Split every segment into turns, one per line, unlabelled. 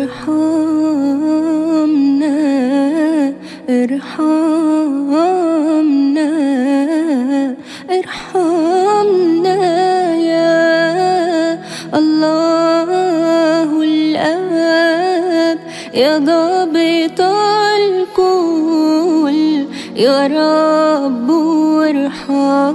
ارحمنا ارحمنا ارحمنا يا الله الآب يا ضابط الكل يا رب ارحم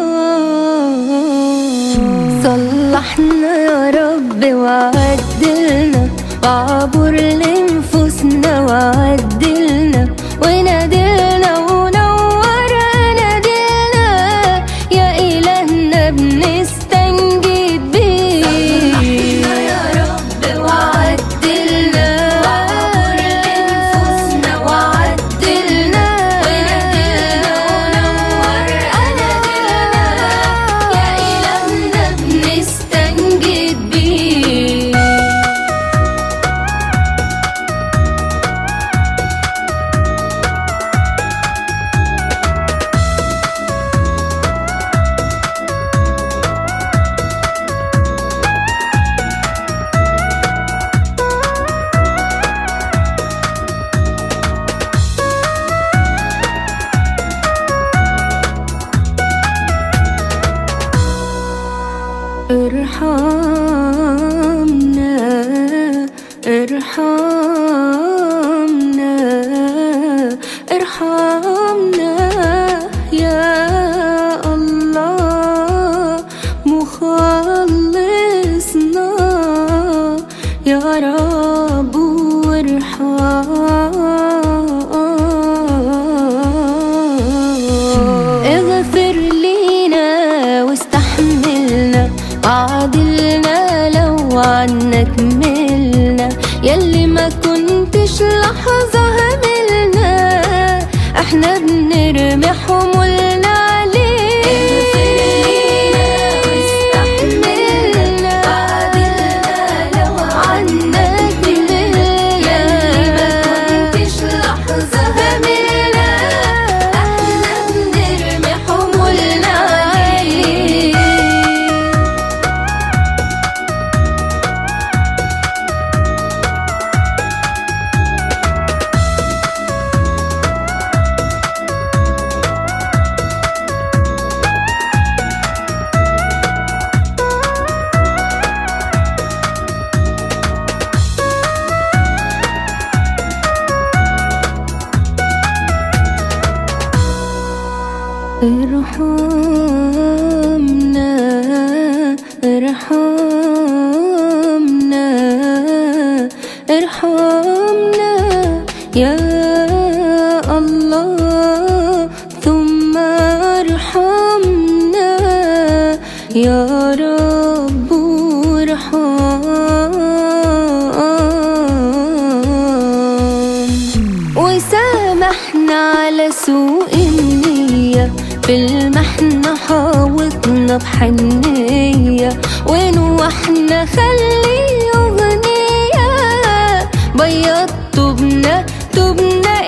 صلحنا يا رب وعدلنا وعبر لنفوسنا وعدلنا ونادلنا ونور نادلنا يا إلهنا بنستنجد بيك صلحنا يا رب وعدلنا وعبر لنفوسنا وعدلنا ونادلنا ونور نادلنا يا إلهنا بنستنجد بيك ارحمنا ارحمنا ارحمنا يا الله مخلصنا يا رب ارحم اغفر لينا واستحملنا وعادلنا لو عنك ملنا يلي ما كنتش لحظة هملنا احنا بنرمي حمولنا عليك اغفر لينا واستحملنا وعادلنا لو عنك ملنا يلي ما كنتش لحظة هملنا احنا بنرمي حمولنا عليك ارحمنا ارحمنا ارحمنا يا الله ثم ارحمنا يا رب ارحم وسامحنا على سوء النية بالمحنة حاوطنا بحنية ونوحنا خلي أغنية بيض تبنا تبنا